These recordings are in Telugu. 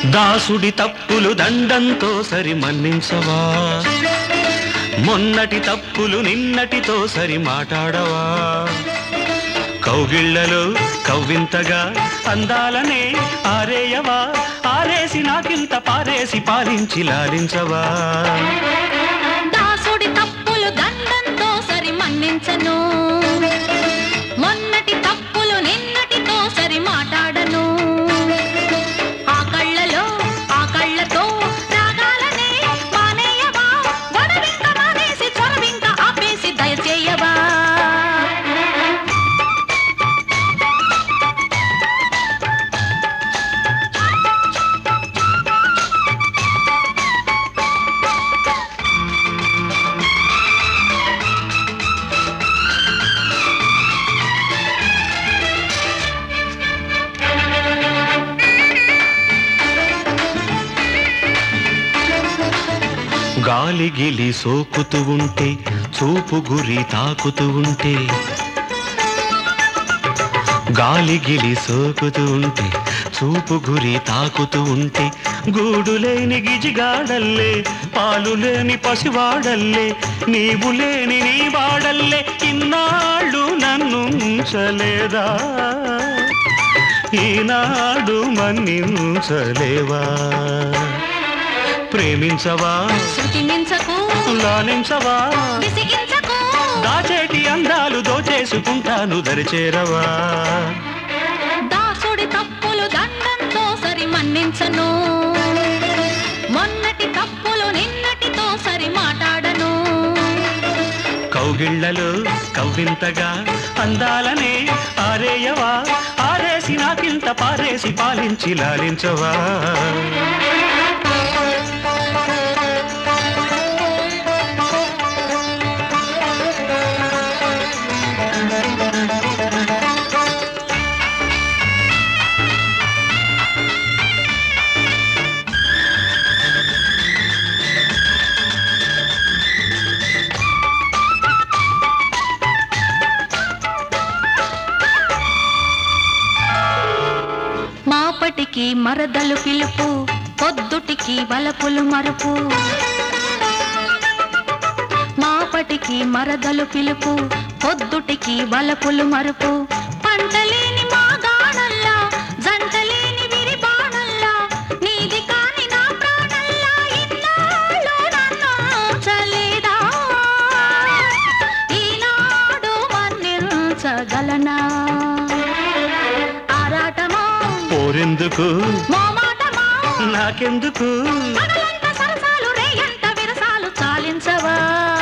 దాసుడి తప్పులు దండంతో సరి మన్నించవా మొన్నటి తప్పులు నిన్నటితో సరి మాట్లాడవా కౌగిళ్లలో కవ్వింతగా అందాలనే ఆరేయవా ఆరేసి నాకింత పారేసి పాలించి లాలించవా దాసుడి తప్పులు దండంతో సరి మన్నించను మొన్నటి తప్పులు నిన్నటితో సరి మాట్లాడను ఆ కళ్ళలో ఆ కళ్ళతో రాగాలనే మానేయవా గొడవింక మానేసి చొరవింక ఆపేసి దయచేయవా గాలి గిలి సోకుతూ ఉంటే చూపు గురి తాకుతూ ఉంటే గాలి గిలి సోకుతూ ఉంటే చూపు గురి తాకుతూ ఉంటే గూడు లేని గిజిగాడల్లే పాలు లేని పసివాడల్లే నీవు లేని నీ వాడల్లే ఇన్నాళ్ళు నన్ను ఉంచలేదా ఈనాడు మన్నించలేవా ప్రేమించవా శృతి మించకు లాలించవా విసిగించకు దాచేటి అందాలు దోచేసుకుంటాను దరిచేరవా దాసుడి తప్పులు దండంతో సరి మన్నించను మొన్నటి తప్పులు నిన్నటితో సరి మాట్లాడను కౌగిళ్లలో కవ్వింతగా అందాలనే ఆరేయవా ఆరేసి నాకింత పారేసి పాలించి లాలించవా మాపటికి మరదలు పిలుపు పొద్దుటికి వలపులు మరుపు మాపటికి మరదలు పిలుపు పొద్దుటికి వలపులు మరుపు పంటలేని మా గాణల్లా జంటలేని విరి బాణల్లా నీది కాని నా ప్రాణల్లా ఇన్నాళ్ళు నన్ను చలేదా ఈనాడు మన్నించగలనా ఆరాటమా పోరెందుకు మోమాటమా నాకెందుకు పగలంత సరసాలు రేయంత విరసాలు చాలించవా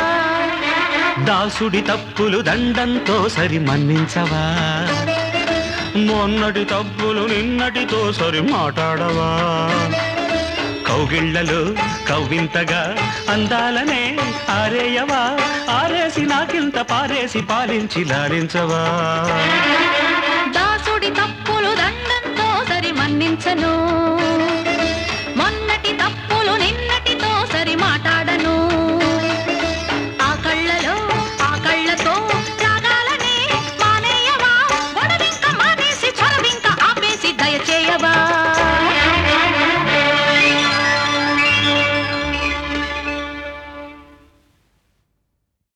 దాసుడి తప్పులు దండంతో సరి మన్నించవా మొన్నటి తప్పులు నిన్నటితో సరి మాట్లాడవా కౌగిళ్లలో కవ్వింతగా అందాలనే ఆరేయవా ఆరేసి నాకింత పారేసి పాలించి లాలించవా దాసుడి తప్పులు దండంతో సరి మన్నించను